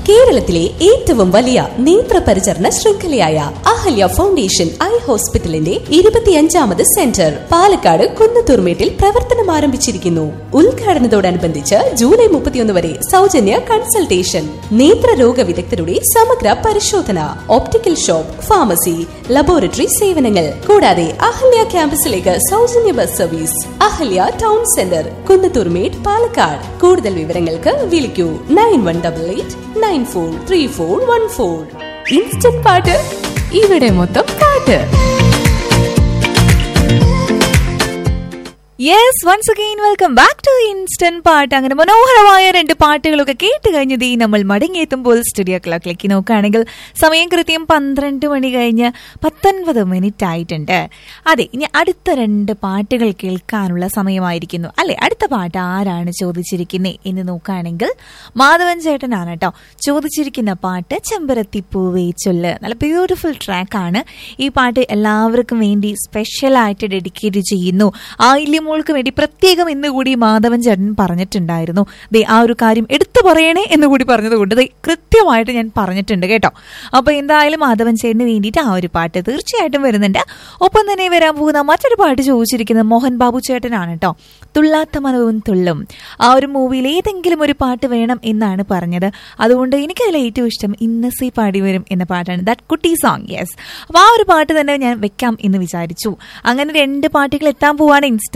കേരളത്തിലെ ഏറ്റവും വലിയ നേത്ര പരിചരണ ശൃംഖലയായ അഹല്യ ഫൗണ്ടേഷൻ ഐ ഹോസ്പിറ്റലിന്റെ ഇരുപത്തിയഞ്ചാമത് സെന്റർ പാലക്കാട് കുന്നത്തൂർമേട്ടിൽ പ്രവർത്തനം ആരംഭിച്ചിരിക്കുന്നു ഉദ്ഘാടനത്തോടനുബന്ധിച്ച് ജൂലൈ മുപ്പത്തിയൊന്ന് വരെ സൗജന്യ കൺസൾട്ടേഷൻ നേത്രരോഗ വിദഗ്ധരുടെ സമഗ്ര പരിശോധന ഓപ്റ്റിക്കൽ ഷോപ്പ് ഫാർമസി ലബോറട്ടറി സേവനങ്ങൾ കൂടാതെ അഹല്യ ക്യാമ്പസിലേക്ക് സൗജന്യ bus service Ahalya town centre Kunnathurmedu Palakkad കൂടുതൽ വിവരങ്ങൾക്ക് വിളിക്കൂ nine one double eight nine four three four one four instant പാട്ട് ഇവിടെ മൊത്തം പാട്ട് yes once again welcome back to instant പാട്ട് അങ്ങനെ മനോഹരമായ രണ്ട് പാട്ടുകളൊക്കെ കേട്ട് കഴിഞ്ഞത് ഈ നമ്മൾ മടങ്ങിയെത്തുമ്പോൾ സ്റ്റുഡിയോ ക്ലോക്കിലേക്ക് നോക്കുകയാണെങ്കിൽ സമയം കൃത്യം പന്ത്രണ്ട് മണി കഴിഞ്ഞ് പത്തൊൻപത് മിനിറ്റ് ആയിട്ടുണ്ട് അതെ ഇനി അടുത്ത രണ്ട് പാട്ടുകൾ കേൾക്കാനുള്ള സമയമായിരിക്കുന്നു അല്ലെ അടുത്ത പാട്ട് ആരാണ് ചോദിച്ചിരിക്കുന്നത് എന്ന് നോക്കുകയാണെങ്കിൽ മാധവൻ ചേട്ടനാണ് കേട്ടോ ചോദിച്ചിരിക്കുന്ന പാട്ട് ചെമ്പരത്തി പൂവേ ചൊല്ല് നല്ല ബ്യൂട്ടിഫുൾ ട്രാക്കാണ് ഈ പാട്ട് എല്ലാവർക്കും വേണ്ടി സ്പെഷ്യലായിട്ട് ഡെഡിക്കേറ്റ് ചെയ്യുന്നു ആയില്യം മോൾക്ക് വേണ്ടി പ്രത്യേകം എന്ന് കൂടി മാധവൻ ചേട്ടൻ പറഞ്ഞിട്ടുണ്ടായിരുന്നു ദേ ആ ഒരു കാര്യം എടുത്തു പറയണേ എന്ന് കൂടി പറഞ്ഞതുകൊണ്ട് ദേ കൃത്യമായിട്ട് ഞാൻ പറഞ്ഞിട്ടുണ്ട് കേട്ടോ അപ്പൊ എന്തായാലും മാധവൻ ചേട്ടന് വേണ്ടിയിട്ട് ആ ഒരു പാട്ട് തീർച്ചയായിട്ടും വരുന്നുണ്ട് ഒപ്പം തന്നെ വരാൻ പോകുന്ന മറ്റൊരു പാട്ട് ചോദിച്ചിരിക്കുന്നത് മോഹൻ ബാബു ചേട്ടനാണ് കേട്ടോ തുള്ളാത്ത മനവും തുള്ളും ആ ഒരു മൂവിയിൽ ഏതെങ്കിലും ഒരു പാട്ട് വേണം എന്നാണ് പറഞ്ഞത് അതുകൊണ്ട് എനിക്കതിൽ ഏറ്റവും ഇഷ്ടം ഇന്നസി പാടി വരും എന്ന പാട്ടാണ് ദാറ്റ് കുട്ടി സോങ് യെസ് അപ്പൊ ആ ഒരു പാട്ട് തന്നെ ഞാൻ വെക്കാം എന്ന് വിചാരിച്ചു അങ്ങനെ രണ്ട് പാട്ടുകൾ എത്താൻ പോവാണ് ഇൻസ്റ്റ